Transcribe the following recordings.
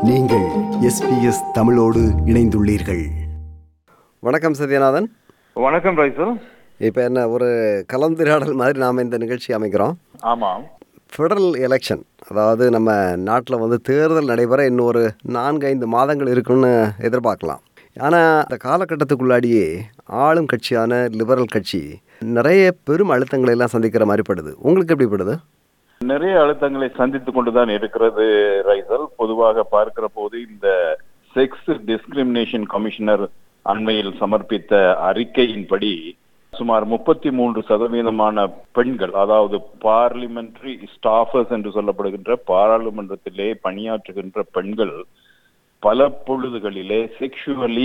நீங்கள் எஸ்பிஎஸ் தமிழோடு இணைந்துள்ளீர்கள் வணக்கம் சத்யநாதன் வணக்கம் ரைசல் இப்போ என்ன ஒரு கலந்துரையாடல் மாதிரி நாம் இந்த நிகழ்ச்சி அமைக்கிறோம் ஆமாம் ஃபெடரல் எலெக்ஷன் அதாவது நம்ம நாட்டில் வந்து தேர்தல் நடைபெற இன்னும் ஒரு நான்கு ஐந்து மாதங்கள் இருக்குன்னு எதிர்பார்க்கலாம் ஆனால் அந்த காலகட்டத்துக்குள்ளாடியே ஆளும் கட்சியான லிபரல் கட்சி நிறைய பெரும் அழுத்தங்களை எல்லாம் சந்திக்கிற மாதிரி படுது உங்களுக்கு எப்படி படுது நிறைய அழுத்தங்களை சந்தித்துக் கொண்டுதான் இருக்கிறது ரைசல் பொதுவாக பார்க்கிற போது இந்த செக்ஸ் டிஸ்கிரிமினேஷன் கமிஷனர் அண்மையில் சமர்ப்பித்த அறிக்கையின்படி சுமார் முப்பத்தி மூன்று சதவீதமான பெண்கள் அதாவது பார்லிமெண்டரி ஸ்டாஃபர்ஸ் என்று சொல்லப்படுகின்ற பாராளுமன்றத்திலே பணியாற்றுகின்ற பெண்கள் பல பொழுதுகளிலே செக்ஷுவலி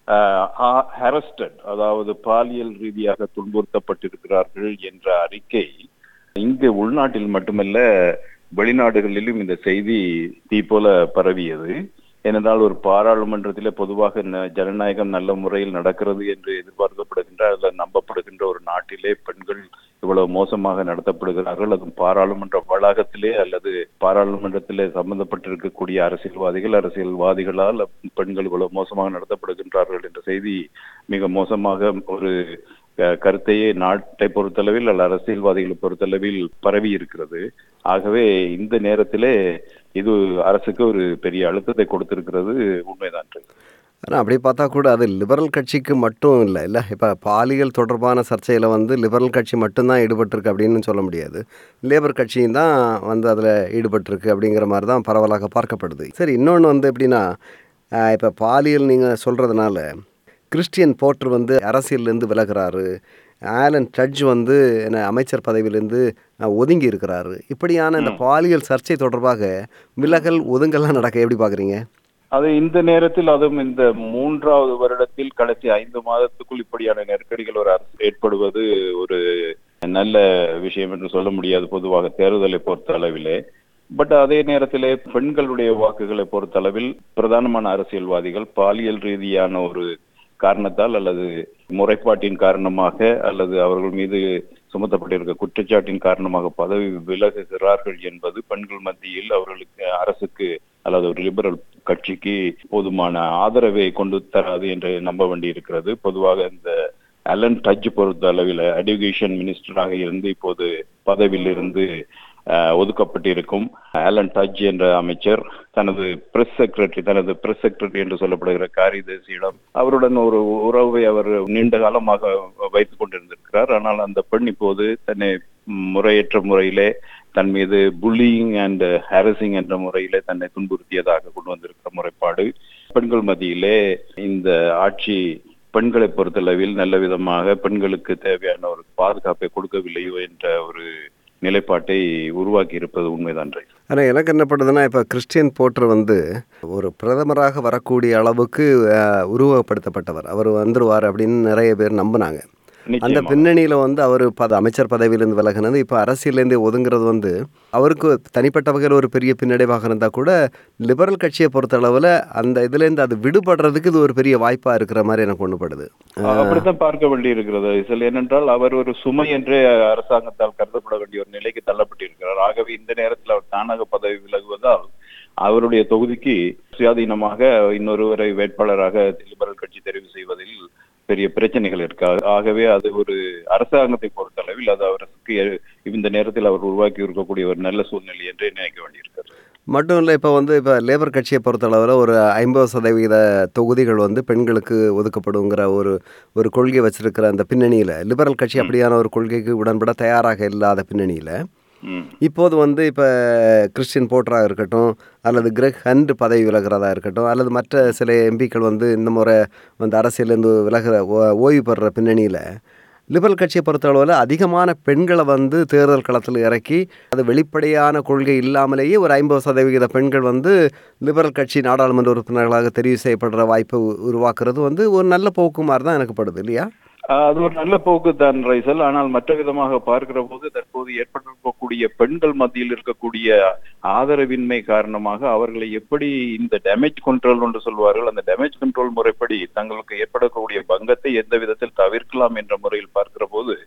ஹரஸ்டட் அதாவது பாலியல் ரீதியாக துன்புறுத்தப்பட்டிருக்கிறார்கள் என்ற அறிக்கை இங்கு உள்நாட்டில் மட்டுமல்ல வெளிநாடுகளிலும் இந்த செய்தி தீ போல பரவியது ஏனென்றால் ஒரு பாராளுமன்றத்திலே பொதுவாக ந- ஜனநாயகம் நல்ல முறையில் நடக்கிறது என்று எதிர்பார்க்கப்படுகின்ற அதில் நம்பப்படுகின்ற ஒரு நாட்டிலே பெண்கள் இவ்வளவு மோசமாக நடத்தப்படுகிறார்கள் அதுவும் பாராளுமன்ற வளாகத்திலே அல்லது பாராளுமன்றத்திலே சம்பந்தப்பட்டிருக்கக்கூடிய அரசியல்வாதிகள் அரசியல்வாதிகளால் பெண்கள் இவ்வளவு மோசமாக நடத்தப்படுகின்றார்கள் என்ற செய்தி மிக மோசமாக ஒரு க- கருத்தையே நாட்டை பொறுத்தளவில் அல்ல அரசியல்வாதிகளை பொறுத்தளவில் பரவி இருக்கிறது ஆகவே இந்த நேரத்திலே இது அரசுக்கு ஒரு பெரிய அழுத்தத்தை கொடுத்திருக்கிறது உண்மைதான் ஆனால் அப்படி பார்த்தா கூட அது லிபரல் கட்சிக்கு மட்டும் இல்லை இல்லை இப்போ பாலியல் தொடர்பான சர்ச்சையில் வந்து லிபரல் கட்சி மட்டும்தான் ஈடுபட்டிருக்கு அப்படின்னு சொல்ல முடியாது லேபர் கட்சியும் தான் வந்து அதில் ஈடுபட்டிருக்கு அப்படிங்கிற மாதிரி தான் பரவலாக பார்க்கப்படுது சரி இன்னொன்று வந்து எப்படின்னா இப்போ பாலியல் நீங்கள் சொல்கிறதுனால கிறிஸ்டியன் போர்ட்டர் வந்து அரசியல்லேருந்து விலகுறாரு ஆலன் டட்ஜ் வந்து என்ன அமைச்சர் பதவியிலேருந்து அஹ், ஒதுங்கி இருக்கிறாரு இப்படியான இந்த பாலியல் சர்ச்சை தொடர்பாக விலகல் ஒதுங்கல்லாம் நடக்க எப்படி பார்க்குறீங்க அது இந்த நேரத்தில் அதுவும் இந்த மூன்றாவது வருடத்தில் கடைசி ஐந்து மாதத்துக்குள் இப்படியான நெருக்கடிகள் ஒரு அரசு ஏற்படுவது ஒரு நல்ல விஷயம் என்று சொல்ல முடியாது பொதுவாக தேர்தலை பொறுத்த அளவிலே பட் அதே நேரத்திலே பெண்களுடைய வாக்குகளை பொறுத்தளவில் பிரதானமான அரசியல்வாதிகள் பாலியல் ரீதியான ஒரு காரணத்தால் அல்லது முறைப்பாட்டின் காரணமாக அல்லது அவர்கள் மீது சுமத்தப்பட்டிருக்க குற்றச்சாட்டின் காரணமாக பதவி விலகுகிறார்கள் என்பது பெண்கள் மத்தியில் அவர்களுக்கு அரசுக்கு அல்லது ஒரு லிபரல் கட்சிக்கு போதுமான ஆதரவை கொண்டு தராது என்று நம்ப வேண்டியிருக்கிறது பொதுவாக இந்த அலன் டச் பொறுத்த அளவில் எடுகேஷன் மினிஸ்டராக இருந்து இப்போது பதவியில் இருந்து அஹ், ஒதுக்கப்பட்டிருக்கும் ஆலன் டச் என்ற அமைச்சர் தனது பிரஸ் செக்ரட்டரி தனது பிரஸ் செக்ரட்டரி என்று சொல்லப்படுகிற காரிதேசியிடம் அவருடன் ஒரு உறவை அவர் நீண்ட காலமாக வைத்துக் கொண்டிருந்திருக்கிறார் ஆனால் அந்த பெண் இப்போது தன்னை முறையற்ற முறையிலே தன் மீது புல்லிங் அண்ட் ஹாரசிங் என்ற முறையிலே தன்னை துன்புறுத்தியதாக கொண்டு வந்திருக்கிற முறைப்பாடு பெண்கள் மத்தியிலே இந்த ஆட்சி பெண்களை பொறுத்தளவில் நல்ல விதமாக பெண்களுக்கு தேவையான ஒரு பாதுகாப்பை கொடுக்கவில்லையோ என்ற ஒரு நிலைப்பாட்டை உருவாக்கி இருப்பது உண்மைதான் ரைட். ஆனால் எனக்கு என்ன படுதுன்னா இப்போ கிறிஸ்டியன் போர்ட்டர் வந்து ஒரு பிரதமராக வரக்கூடிய அளவுக்கு அஹ், உருவகப்படுத்தப்பட்டவர் அவர் வந்துருவார் அப்படின்னு நிறைய பேர் நம்பினாங்க அந்த நிச்சயமா. பின்னணியில் வந்து அவர் பத அமைச்சர் பதவியிலேருந்து விலகினது இப்போ அரசியலேருந்தே ஒதுங்குறது வந்து அவருக்கு தனிப்பட்ட வகையில் ஒரு பெரிய பின்னடைவாக இருந்தால் கூட லிபரல் கட்சியை பொறுத்த அளவில் அந்த இதுலேருந்து அது விடுபடுறதுக்கு இது ஒரு பெரிய வாய்ப்பாக இருக்கிற மாதிரி எனக்கு ஒன்று படுது அப்படித்தான் பார்க்க வேண்டி இருக்கிறது இதில் ஏனென்றால் அவர் ஒரு சுமை என்றே அரசாங்கத்தால் கருதப்பட வேண்டிய ஒரு நிலைக்கு தள்ளப்பட்டிருக்கிறார் ஆகவே இந்த நேரத்தில் அவர் தானாக பதவி விலகுவதால் அவருடைய தொகுதிக்கு சுயாதீனமாக இன்னொருவரை வேட்பாளராக லிபரல் கட்சி தெரிவு செய்வதில் பெரிய பிரச்சனைகள் இருக்கு ஆகவே அது ஒரு அரசாங்கத்தை பொறுத்தளவில் அது அவருக்கு எ- இந்த நேரத்தில் அவர் உருவாக்கி இருக்கக்கூடிய ஒரு நல்ல சூழ்நிலை என்றே நினைக்க வேண்டியிருக்கிறது மட்டும் இல்லை இப்போ வந்து இப்போ லேபர் கட்சியை பொறுத்தளவில் ஒரு ஐம்பது சதவீத தொகுதிகள் வந்து பெண்களுக்கு ஒதுக்கப்படுங்கிற ஒரு ஒரு கொள்கை வச்சிருக்கிற அந்த பின்னணியில் லிபரல் கட்சி அப்படியான ஒரு கொள்கைக்கு உடன்பட தயாராக இல்லாத பின்னணியில் ம். இப்போது வந்து இப்போ கிறிஸ்டின் போட்டராக இருக்கட்டும் அல்லது கிரெக் ஹண்ட் பதவி விலகிறதா இருக்கட்டும் அல்லது மற்ற சில எம்பிக்கள் வந்து இந்த முறை வந்து அரசியலேருந்து விலகிற ஓ- ஓய்வு பெறுற பின்னணியில் லிபரல் கட்சியை பொறுத்தளவில் அதிகமான பெண்களை வந்து தேர்தல் களத்தில் இறக்கி அது வெளிப்படையான கொள்கை இல்லாமலேயே ஒரு ஐம்பது சதவிகித பெண்கள் வந்து லிபரல் கட்சி நாடாளுமன்ற உறுப்பினர்களாக தெரிவு செய்யப்படுற வாய்ப்பை உ- உருவாக்குறது வந்து ஒரு நல்ல போக்கு மாதிரி தான் எனக்கு படுது இல்லையா ஆஹ் அது ஒரு நல்ல போக்கு தான் ரைசல் ஆனால் மற்ற விதமாக பார்க்கிற போது தற்போது ஏற்பட்டிருக்கக்கூடிய பெண்கள் மத்தியில் இருக்கக்கூடிய ஆதரவின்மை காரணமாக அவர்களை எப்படி இந்த டேமேஜ் கண்ட்ரோல் என்று சொல்வார்கள் அந்த டேமேஜ் கண்ட்ரோல் முறைப்படி தங்களுக்கு ஏற்படக்கூடிய பங்கத்தை எந்த விதத்தில் தவிர்க்கலாம் என்ற முறையில் பார்க்கிற போது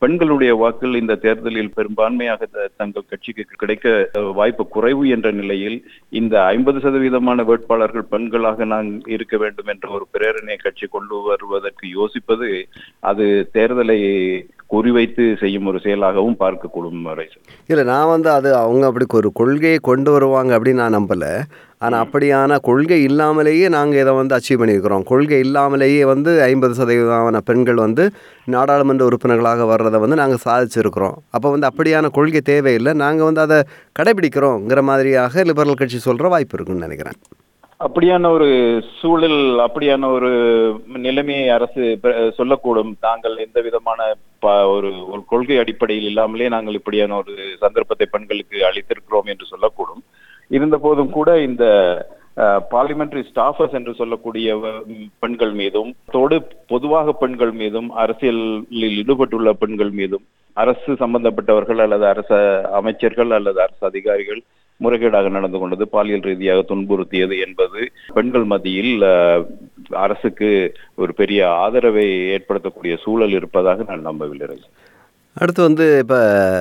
பெண்களுடைய வாக்குகள் இந்த தேர்தலில் பெரும்பான்மையாக த- தங்கள் கட்சிக்கு கிடைக்க அஹ், வாய்ப்பு குறைவு என்ற நிலையில் இந்த ஐம்பது சதவீதமான வேட்பாளர்கள் பெண்களாக நான் இருக்க வேண்டும் என்ற ஒரு பிரேரணை கட்சி கொண்டு வருவதற்கு யோசிப்பது அது தேர்தலை குறிவைத்து செய்யும் ஒரு செயலாகவும் பார்க்கக்கூடும் ரைசல் இல்லை நான் வந்து அது அவங்க அப்படி ஒரு கொள்கையை கொண்டு வருவாங்க அப்படின்னு நான் நம்பலை ஆனால் அப்படியான கொள்கை இல்லாமலேயே நாங்கள் இதை வந்து அச்சீவ் பண்ணியிருக்கிறோம் கொள்கை இல்லாமலேயே வந்து ஐம்பது சதவீதமான பெண்கள் வந்து நாடாளுமன்ற உறுப்பினர்களாக வர்றதை வந்து நாங்கள் சாதிச்சிருக்கிறோம் அப்போ வந்து அப்படியான கொள்கை தேவையில்லை நாங்கள் வந்து அதை கடைபிடிக்கிறோங்கிற மாதிரியாக லிபரல் கட்சி சொல்கிற வாய்ப்பு இருக்குன்னு நினைக்கிறேன் அப்படியான ஒரு சூழல் அப்படியான ஒரு நிலைமையை அரசு ப- சொல்லக்கூடும் தாங்கள் எந்த விதமான ப- ஒரு ஒரு கொள்கை அடிப்படையில் இல்லாமலே நாங்கள் இப்படியான ஒரு சந்தர்ப்பத்தை பெண்களுக்கு அளித்திருக்கிறோம் என்று சொல்லக்கூடும் இருந்த போதும் கூட இந்த பார்லிமெண்டரி ஸ்டாஃபர்ஸ் என்று சொல்லக்கூடிய வ- பெண்கள் மீதும் தோடு பொதுவாக பெண்கள் மீதும் அரசியலில் ஈடுபட்டுள்ள பெண்கள் மீதும் அரசு சம்பந்தப்பட்டவர்கள் அல்லது அரச அமைச்சர்கள் அல்லது அரசு அதிகாரிகள் முறைகேடாக நடந்து கொண்டது பாலியல் ரீதியாக துன்புறுத்தியது என்பது பெண்கள் மத்தியில் அஹ், அரசுக்கு ஒரு பெரிய ஆதரவை ஏற்படுத்தக்கூடிய சூழல் இருப்பதாக நான் நம்பவில்லை அடுத்து வந்து இப்போ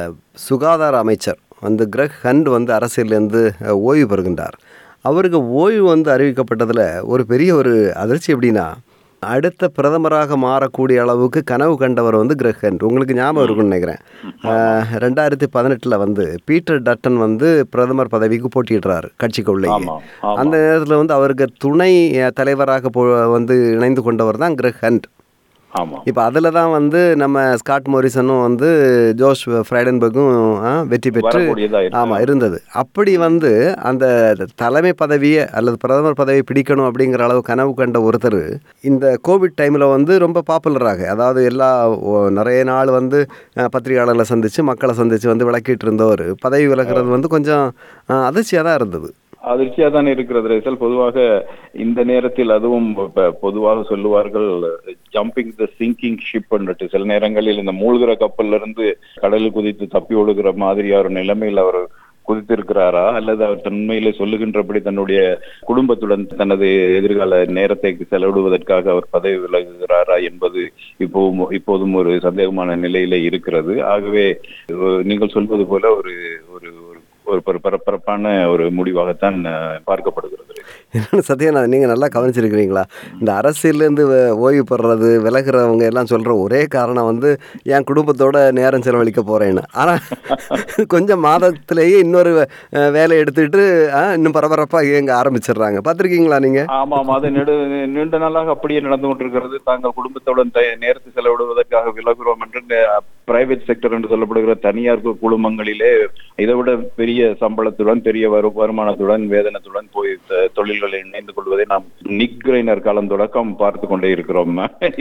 சுகாதார அமைச்சர் வந்து கிரக் ஹண்ட் வந்து அரசியலேருந்து அஹ், ஓய்வு பெறுகின்றார் அவருக்கு ஓய்வு வந்து அறிவிக்கப்பட்டதில் ஒரு பெரிய ஒரு அதிர்ச்சி எப்படின்னா அடுத்த பிரதமராக மாறக்கூடிய அளவுக்கு கனவு கண்டவர் வந்து கிரக் ஹண்ட் உங்களுக்கு ஞாபகம் இருக்கும்னு நினைக்கிறேன் அஹ், ரெண்டாயிரத்தி பதினெட்டில் வந்து பீட்டர் டட்டன் வந்து பிரதமர் பதவிக்கு போட்டியிடுறாரு கட்சிக்குள்ளேயே ஆமா ஆமா அந்த நேரத்தில் வந்து அவருக்கு துணை அஹ், தலைவராக போ வந்து இணைந்து கொண்டவர் தான் கிரக் ஹண்ட் ஆமா இப்போ அதில் தான் வந்து நம்ம ஸ்காட் மோரிசனும் வந்து ஜோஷ் ஃப்ரைடன்பர்க்கும் ஆ, வெற்றி பெற்று வரக்கூடியதா இருக்கு. ஆமாம் இருந்தது அப்படி வந்து அந்த தலைமை பதவியை அல்லது பிரதமர் பதவியை பிடிக்கணும் அப்படிங்கிற அளவு கனவு கண்ட ஒருத்தர் இந்த கோவிட் டைமில் வந்து ரொம்ப பாப்புலராக அதாவது எல்லா ஓ- நிறைய நாள் வந்து அஹ், பத்திரிகையாளர்களை சந்தித்து மக்களை சந்தித்து வந்து விளக்கிட்டு இருந்தவர் பதவி விலகிறது வந்து கொஞ்சம் அதிர்ச்சியாக தான் இருந்தது அதிர்ச்சியா தான் இருக்கிறது ரைசல் பொதுவாக இந்த நேரத்தில் அதுவும் இப்ப பொதுவாக சொல்லுவார்கள் ஜம்பிங் த சிங்கிங் ஷிப் சில நேரங்களில் இந்த மூழ்கிற கப்பல்ல இருந்து கடலில் குதித்து தப்பி ஒழுகிற மாதிரியா ஒரு நிலைமையில் அவர் குதித்திருக்கிறாரா அல்லது அவர் தன்மையிலே சொல்லுகின்றபடி தன்னுடைய குடும்பத்துடன் தனது எதிர்கால நேரத்தை செலவிடுவதற்காக அவர் பதவி விலகுகிறாரா என்பது இப்போதும் இப்போதும் ஒரு சந்தேகமான நிலையில இருக்கிறது ஆகவே அஹ், நீங்கள் சொல்வது போல ஒரு ஒரு ஒரு ஒரு பர- பரபரப்பான ஒரு முடிவாகத்தான் அஹ், பார்க்கப்படுகிறது என்னன்னு சத்யநாதன் நீங்கள் நல்லா கவனிச்சிருக்கிறீங்களா இந்த அரசியல்லேருந்து வ- ஓய்வு பெறுறது விலகிறவங்க எல்லாம் சொல்கிற ஒரே காரணம் வந்து என் குடும்பத்தோட நேரம் செலவழிக்க போகிறேன்னு ஆனால் கொஞ்சம் மாதத்திலேயே இன்னொரு அஹ், வேலையை எடுத்துக்கிட்டு அஹ், இன்னும் பரபரப்பாக இயங்க ஆரம்பிச்சிடுறாங்க பார்த்துருக்கீங்களா நீங்கள் ஆமாம் அது நெடு நீண்ட நாளாக அப்படியே நடந்து கொண்டிருக்கிறது தாங்கள் குடும்பத்துடன் த- நேரத்தை செலவிடுவதற்காக விலகுறோம் என்று பிரைவேட் செக்டர் என்று சொல்லப்படுகிற தனியார் கு- குழுமங்களிலே இதை விட பெரிய சம்பளத்துடன் பெரிய வரு வருமானத்துடன் வேதனத்துடன் போய் த- தொழில்களில் இணைந்து கொள்வதை நாம் நிக்ரைனர் காலம் தொடக்கம் பார்த்து கொண்டே இருக்கிறோம்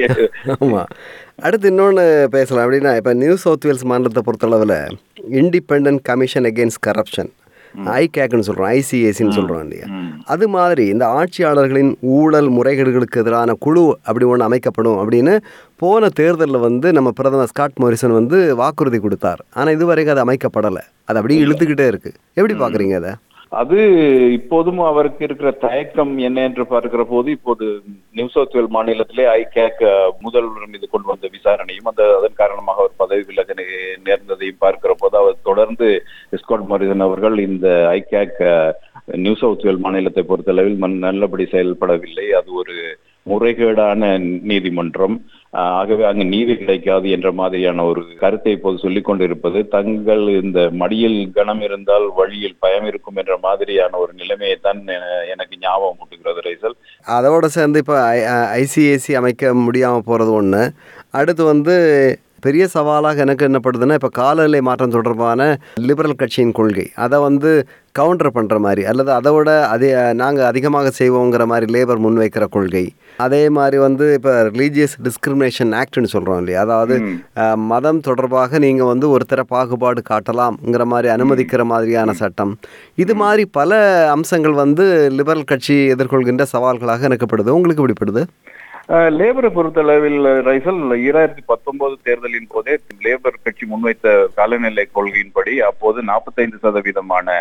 ஆமாம் அடுத்து இன்னொன்று பேசலாம் அப்படின்னா இப்போ நியூ சவுத் வேல்ஸ் மாநிலத்தை பொறுத்தளவில் இண்டிபெண்ட் கமிஷன் அகெயின்ஸ்ட் கரப்ஷன் ஐகேக்னு சொல்கிறோம் ஐசிஏசின்னு சொல்கிறோம் இல்லையா ம். அது மாதிரி இந்த ஆட்சியாளர்களின் ஊழல் முறைகேடுகளுக்கு எதிரான குழு அப்படி ஒன்று அமைக்கப்படும் அப்படின்னு போன தேர்தலில் வந்து நம்ம பிரதமர் ஸ்காட் மோரிசன் வந்து வாக்குறுதி கொடுத்தார் ஆனால் இதுவரைக்கும் அது அமைக்கப்படலை அது அப்படியே இழுத்துக்கிட்டே இருக்குது எப்படி பார்க்குறீங்க அதை அது இப்போதும் அவருக்கு இருக்கிற தயக்கம் என்ன என்று பார்க்கிற போது இப்போது நியூ சவுத் வேல் மாநிலத்திலே ஐகேக் முதல்வர் மீது கொண்டு வந்த விசாரணையும் அந்த அதன் காரணமாக அவர் பதவி விலக நே- நேர்ந்ததையும் பார்க்கிற போது அவர் தொடர்ந்து ஸ்காட் மாரிசன் அவர்கள் இந்த ஐகேக் நியூ சவுத் வேல் மாநிலத்தை பொறுத்தளவில் மன்- நல்லபடி செயல்படவில்லை அது ஒரு முறைகேடான நீதிமன்றம் ஆஹ் ஆகவே அங்கு நீதி கிடைக்காது என்ற மாதிரியான ஒரு கருத்தை இப்போது சொல்லிக் கொண்டிருப்பது தங்கள் இந்த மடியில் கனம் இருந்தால் வழியில் பயம் இருக்கும் என்ற மாதிரியான ஒரு நிலைமையை தான் என- எனக்கு ஞாபகம் ஊட்டுகிறது ரைசல் அதோட சேர்ந்து இப்போ ஐசிஏசி அமைக்க முடியாமல் போகிறது ஒன்று அடுத்து வந்து பெரிய சவாலாக எனக்கு என்னப்படுதுன்னா இப்போ காலநிலை மாற்றம் தொடர்பான லிபரல் கட்சியின் கொள்கை அதை வந்து கவுண்டர் பண்ணுற மாதிரி அல்லது அதை விட அதே நாங்கள் அதிகமாக செய்வோங்கிற மாதிரி லேபர் முன்வைக்கிற கொள்கை அதே மாதிரி வந்து இப்போ ரிலீஜியஸ் டிஸ்கிரிமினேஷன் ஆக்ட்னு சொல்கிறோம் இல்லையா அதாவது அஹ், மதம் தொடர்பாக நீங்கள் வந்து ஒருத்தர பாகுபாடு காட்டலாம்ங்கிற மாதிரி அனுமதிக்கிற மாதிரியான சட்டம் இது மாதிரி பல அம்சங்கள் வந்து லிபரல் கட்சி எதிர்கொள்கின்ற சவால்களாக எனக்குப்படுது உங்களுக்கு எப்படிப்படுது அஹ் லேபரை பொறுத்தளவில் ரைசல் ஈராயிரத்தி பத்தொன்பது தேர்தலின் போதே லேபர் கட்சி முன்வைத்த காலநிலை கொள்கையின்படி அப்போது நாற்பத்தைந்து சதவீதமான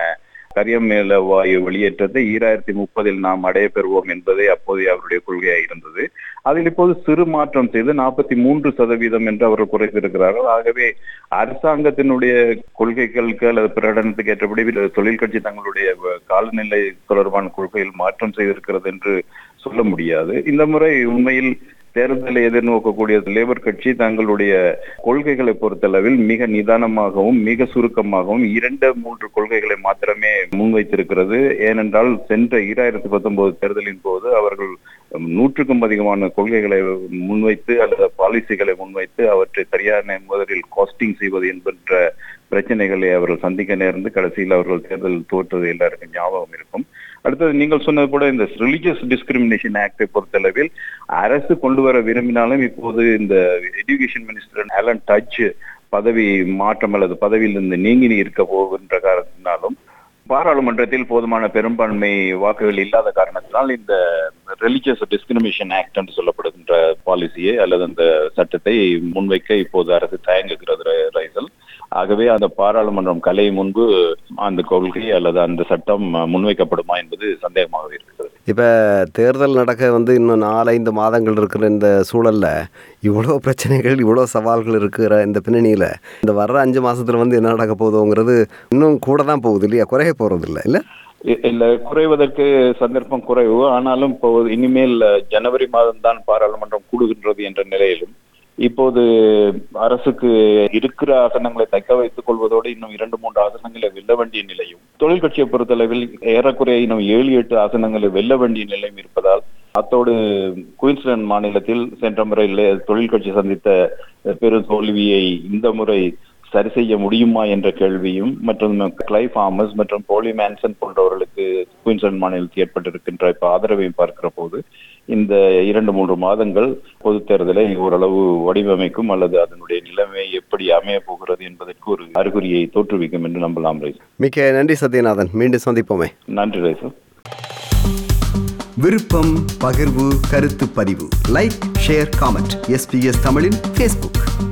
கரியமேல வாயு வெளியேற்றத்தை ஈராயிரத்தி முப்பதில் நாம் அடைய பெறுவோம் என்பதே அப்போதைய அவருடைய கொள்கையாக இருந்தது அதில் இப்போது சிறு மாற்றம் செய்து நாற்பத்தி மூன்று சதவீதம் என்று அவர்கள் குறைத்திருக்கிறார்கள் ஆகவே அரசாங்கத்தினுடைய கொள்கைகளுக்கு அல்லது பிரகடனத்துக்கு ஏற்றபடி தொழில் கட்சி தங்களுடைய காலநிலை தொடர்பான கொள்கையில் மாற்றம் செய்திருக்கிறது என்று சொல்ல முடியாது இந்த முறை உண்மையில் தேர்தலை எதிர்நோக்கக்கூடிய லேபர் கட்சி தங்களுடைய கொள்கைகளை பொறுத்தளவில் மிக நிதானமாகவும் மிக சுருக்கமாகவும் இரண்டு மூன்று கொள்கைகளை மாத்திரமே முன்வைத்திருக்கிறது ஏனென்றால் சென்ற ஈராயிரத்தி பத்தொன்பது தேர்தலின் போது அவர்கள் நூற்றுக்கும் அதிகமான கொள்கைகளை முன்வைத்து அல்லது பாலிசிகளை முன்வைத்து அவற்றை சரியான முதலில் காஸ்டிங் செய்வது என்கின்ற பிரச்சனைகளை அவர்கள் சந்திக்க நேர்ந்து கடைசியில் அவர்கள் தேர்தல் தோற்றது எல்லாருக்கும் ஞாபகம் இருக்கும் அடுத்தது நீங்கள் சொன்னது போல இந்த ரிலிஜியஸ் டிஸ்கிரிமினேஷன் ஆக்டை பொறுத்தளவில் அரசு கொண்டு வர விரும்பினாலும் இப்போது இந்த எஜுகேஷன் மினிஸ்டர் ஆலன் டச் பதவி மாற்றம் அல்லது பதவியிலிருந்து நீங்கி இருக்க போகின்ற காரணத்தினாலும் பாராளுமன்றத்தில் போதுமான பெரும்பான்மை வாக்குகள் இல்லாத காரணத்தினால் இந்த ரிலிஜியஸ் டிஸ்கிரிமினேஷன் ஆக்ட் என்று சொல்லப்படுகின்ற பாலிசியை அல்லது அந்த சட்டத்தை முன்வைக்க இப்போது அரசு தயங்குகிறது ரைசல் ஆகவே அந்த பாராளுமன்றம் கலை முன்பு அந்த கொள்கை அல்லது அந்த சட்டம் முன்வைக்கப்படுமா என்பது சந்தேகமாக இருக்கிறது இப்போ தேர்தல் நடக்க வந்து இன்னும் நாலஞ்சு மாதங்கள் இருக்கிற இந்த சூழலில் இவ்வளோ பிரச்சனைகள் இவ்வளோ சவால்கள் இருக்கிற இந்த பின்னணியில் இந்த வர்ற அஞ்சு மாதத்தில் வந்து என்ன நடக்க போகுதுங்கிறது இன்னும் கூட தான் போகுது இல்லையா குறைய போகிறது இல்லை இல்லை இல்ல குறைவதற்கு சந்தர்ப்பம் குறைவு ஆனாலும் இப்போ இனிமேல் ஜனவரி மாதம் தான் பாராளுமன்றம் கூடுகின்றது என்ற நிலையிலும் இப்போது அரசுக்கு இருக்கிற ஆசனங்களை தக்க வைத்துக் கொள்வதோடு இன்னும் இரண்டு மூன்று ஆசனங்களை வெல்ல வேண்டிய நிலையும் தொழில் கட்சியை பொறுத்தளவில் ஏறக்குறைய இன்னும் ஏழு எட்டு ஆசனங்களை வெல்ல வேண்டிய நிலையும் இருப்பதால் அத்தோடு குயின்ஸ்லாந்து மாநிலத்தில் சென்ற முறையில் தொழில் கட்சி சந்தித்த பெரும் தோல்வியை இந்த முறை சரி செய்ய முடியுமா என்ற கேள்வியும் மற்றும் கிளை ஃபார்மர்ஸ் மற்றும் போலி மேன்சன் போன்றவர்களுக்கு குயின்ஸ்லாந்து மாநிலத்தில் ஏற்பட்டிருக்கின்ற இப்ப ஆதரவையும் பார்க்கிற போது இந்த இரண்டு மூன்று மாதங்கள் பொது தேர்தலை ஓரளவு வடிவமைக்கும் அல்லது அதனுடைய நிலைமை எப்படி அமைய போகிறது என்பதற்கு ஒரு அறிகுறியை தோற்றுவிக்கும் என்று நம்பலாம் ரைஸ் மிக்க நன்றி சத்யநாதன் மீண்டும் சந்திப்போமே நன்றி ரைஸ் விருப்பம் பகிர்வு கருத்து பதிவு லைக் ஷேர் காமெண்ட் எஸ்பிஎஸ் தமிழின் ஃபேஸ்புக்